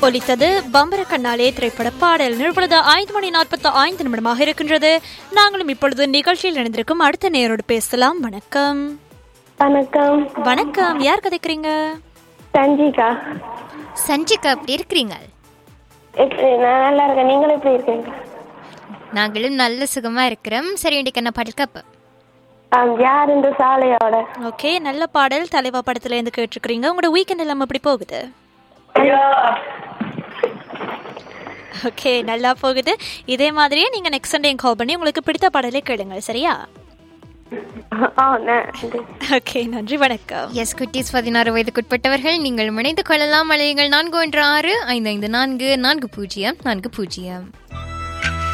ஒலித்தது பம்பர கண்ணாலே திரைப்பட பாடல் நிறுவனது ஐந்து மணி நாற்பத்தி ஐந்து நிமிடமாக இருக்கின்றது நாங்களும் இப்பொழுது நிகழ்ச்சியில் இணைந்திருக்கும் அடுத்த நேரோடு பேசலாம் வணக்கம் வணக்கம் வணக்கம் யார் கதைக்கிறீங்க சஞ்சிகா சஞ்சிகா அப்படி இருக்கிறீங்க எப்படி நான் நல்லா இருக்கேன் நீங்களும் எப்படி இருக்கீங்க நாங்களும் நல்ல சுகமா இருக்கிறோம் சரி இன்றைக்கு என்ன பாடல் கப்பு ஆம், யார் இந்த சாலையோட ஓகே நல்ல பாடல் தலைவா படத்துல இருந்து கேட்டிருக்கிறீங்க உங்களோட வீக்கெண்ட் எல்லாம் எப்படி போகுது ஓகே நல்லா போகுது இதே மாதிரியே நீங்க நெக்ஸ்ட் சண்டே கால் பண்ணி உங்களுக்கு பிடித்த பாடலை கேளுங்க சரியா ஆ நான் இது. ஓகே நன்றி வணக்கம் எஸ் குட்டீஸ் பதினாறு வயதுக்குட்பட்டவர்கள் நீங்கள் இணைந்து கொள்ளலாம் அலையுங்கள் நான்கு ஒன்று ஆறு ஐந்து ஐந்து நான்கு நான்கு பூஜ்ஜியம் நான்கு பூஜ்ஜியம்